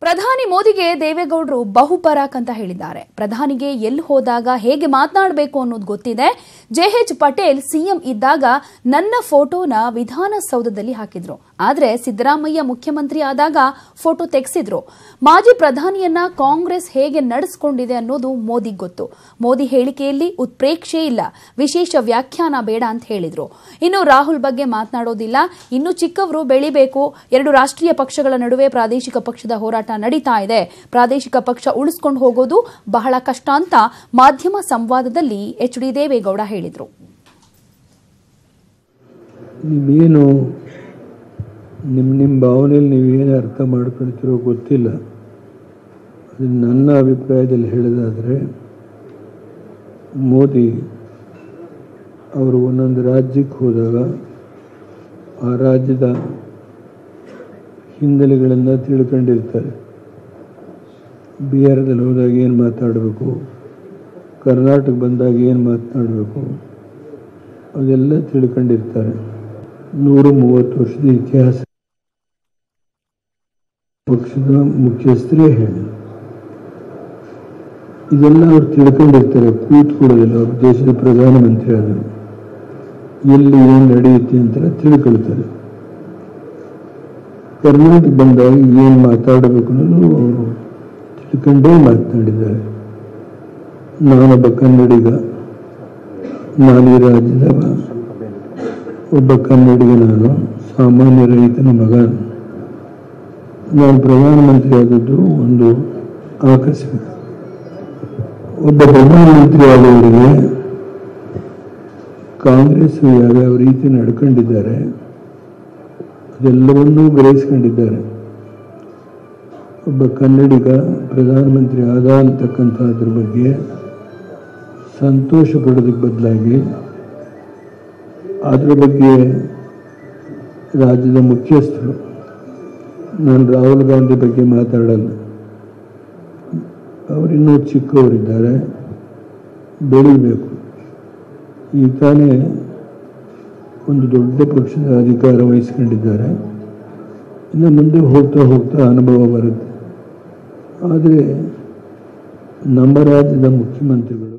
ಪ್ರಧಾನಿ ಮೋದಿಗೆ ದೇವೇಗೌಡರು ಬಹುಪರಾಕ್ ಅಂತ ಹೇಳಿದ್ದಾರೆ ಪ್ರಧಾನಿಗೆ ಎಲ್ಲಿ ಹೋದಾಗ ಹೇಗೆ ಮಾತನಾಡಬೇಕು ಅನ್ನೋದು ಗೊತ್ತಿದೆ ಜೆಎಚ್ ಪಟೇಲ್ ಸಿಎಂ ಇದ್ದಾಗ ನನ್ನ ಫೋಟೋನ ವಿಧಾನಸೌಧದಲ್ಲಿ ಹಾಕಿದ್ರು ಆದ್ರೆ ಸಿದ್ದರಾಮಯ್ಯ ಮುಖ್ಯಮಂತ್ರಿ ಆದಾಗ ಫೋಟೋ ತೆಗೆಸಿದ್ರು ಮಾಜಿ ಪ್ರಧಾನಿಯನ್ನ ಕಾಂಗ್ರೆಸ್ ಹೇಗೆ ನಡೆಸ್ಕೊಂಡಿದೆ ಅನ್ನೋದು ಮೋದಿಗೆ ಗೊತ್ತು ಮೋದಿ ಹೇಳಿಕೆಯಲ್ಲಿ ಉತ್ಪ್ರೇಕ್ಷೆ ಇಲ್ಲ ವಿಶೇಷ ವ್ಯಾಖ್ಯಾನ ಬೇಡ ಅಂತ ಹೇಳಿದ್ರು ಇನ್ನು ರಾಹುಲ್ ಬಗ್ಗೆ ಮಾತನಾಡೋದಿಲ್ಲ ಇನ್ನು ಚಿಕ್ಕವರು ಬೆಳಿಬೇಕು ಎರಡು ರಾಷ್ಟ್ರೀಯ ಪಕ್ಷಗಳ ನಡುವೆ ಪ್ರಾದೇಶಿಕ ಪಕ್ಷದ ಹೋರಾಟ ನಡೀತಾ ಇದೆ ಪ್ರಾದೇಶಿಕ ಪಕ್ಷ ಉಳಿಸ್ಕೊಂಡು ಹೋಗೋದು ಬಹಳ ಕಷ್ಟ ಅಂತ ಮಾಧ್ಯಮ ಸಂವಾದದಲ್ಲಿ ಎಚ್ ಡಿ ದೇವೇಗೌಡ ಹೇಳಿದ್ರು ನೀವೇನು ನಿಮ್ಮ ನಿಮ್ಮ ಭಾವನೆಯಲ್ಲಿ ನೀವೇನು ಅರ್ಥ ಮಾಡ್ಕೊಳ್ತಿರೋ ಗೊತ್ತಿಲ್ಲ ಅದು ನನ್ನ ಅಭಿಪ್ರಾಯದಲ್ಲಿ ಹೇಳೋದಾದರೆ ಮೋದಿ ಅವರು ಒಂದೊಂದು ರಾಜ್ಯಕ್ಕೆ ಹೋದಾಗ ಆ ರಾಜ್ಯದ ಹಿನ್ನೆಲೆಗಳನ್ನು ತಿಳ್ಕೊಂಡಿರ್ತಾರೆ ಬಿಹಾರದಲ್ಲಿ ಹೋದಾಗ ಏನು ಮಾತಾಡಬೇಕು ಕರ್ನಾಟಕ ಬಂದಾಗ ಏನು ಮಾತನಾಡಬೇಕು ಅದೆಲ್ಲ ತಿಳ್ಕೊಂಡಿರ್ತಾರೆ ನೂರ ಮೂವತ್ತು ವರ್ಷದ ಇತಿಹಾಸ ಪಕ್ಷದ ಮುಖ್ಯಸ್ಥರೇ ಹೇಳಿ ಇದೆಲ್ಲ ಅವ್ರು ತಿಳ್ಕೊಂಡಿರ್ತಾರೆ ಕೂತ್ಕೊಳ್ಳೋದಿಲ್ಲ ಅವ್ರು ದೇಶದ ಪ್ರಧಾನಮಂತ್ರಿ ಆದರು ಎಲ್ಲಿ ಏನು ನಡೆಯುತ್ತೆ ಅಂತ ತಿಳ್ಕೊಳ್ತಾರೆ ಕರ್ನಾಟಕ ಬಂದಾಗ ಏನು ಮಾತಾಡಬೇಕು ಅನ್ನೋದು ಅವರು ತಿಳ್ಕೊಂಡೇ ಮಾತನಾಡಿದ್ದಾರೆ ನಾನೊಬ್ಬ ಕನ್ನಡಿಗ ನಾನು ಈ ರಾಜ್ಯದ ಒಬ್ಬ ಕನ್ನಡಿಗ ನಾನು ಸಾಮಾನ್ಯ ರೈತನ ಮಗ ನಾನು ಪ್ರಧಾನಮಂತ್ರಿ ಆದದ್ದು ಒಂದು ಆಕಸ್ಮಿಕ ಒಬ್ಬ ಪ್ರಧಾನಮಂತ್ರಿ ಆದವರಿಗೆ ಕಾಂಗ್ರೆಸ್ ಯಾವ್ಯಾವ ರೀತಿ ನಡ್ಕೊಂಡಿದ್ದಾರೆ ಅದೆಲ್ಲವನ್ನೂ ಗ್ರಹಿಸ್ಕೊಂಡಿದ್ದಾರೆ ಒಬ್ಬ ಕನ್ನಡಿಗ ಪ್ರಧಾನಮಂತ್ರಿ ಆದ ಅಂತಕ್ಕಂಥದ್ರ ಬಗ್ಗೆ ಸಂತೋಷ ಪಡೋದಕ್ಕೆ ಬದಲಾಗಿ ಅದರ ಬಗ್ಗೆ ರಾಜ್ಯದ ಮುಖ್ಯಸ್ಥರು ನಾನು ರಾಹುಲ್ ಗಾಂಧಿ ಬಗ್ಗೆ ಮಾತಾಡಲ್ಲ ಅವರಿನ್ನೂ ಚಿಕ್ಕವರಿದ್ದಾರೆ ಬೆಳಿಬೇಕು ಈಗ ತಾನೇ ಒಂದು ದೊಡ್ಡ ಪಕ್ಷದ ಅಧಿಕಾರ ವಹಿಸ್ಕೊಂಡಿದ್ದಾರೆ ಇನ್ನು ಮುಂದೆ ಹೋಗ್ತಾ ಹೋಗ್ತಾ ಅನುಭವ ಬರುತ್ತೆ ಆದರೆ ನಮ್ಮ ರಾಜ್ಯದ ಮುಖ್ಯಮಂತ್ರಿಗಳು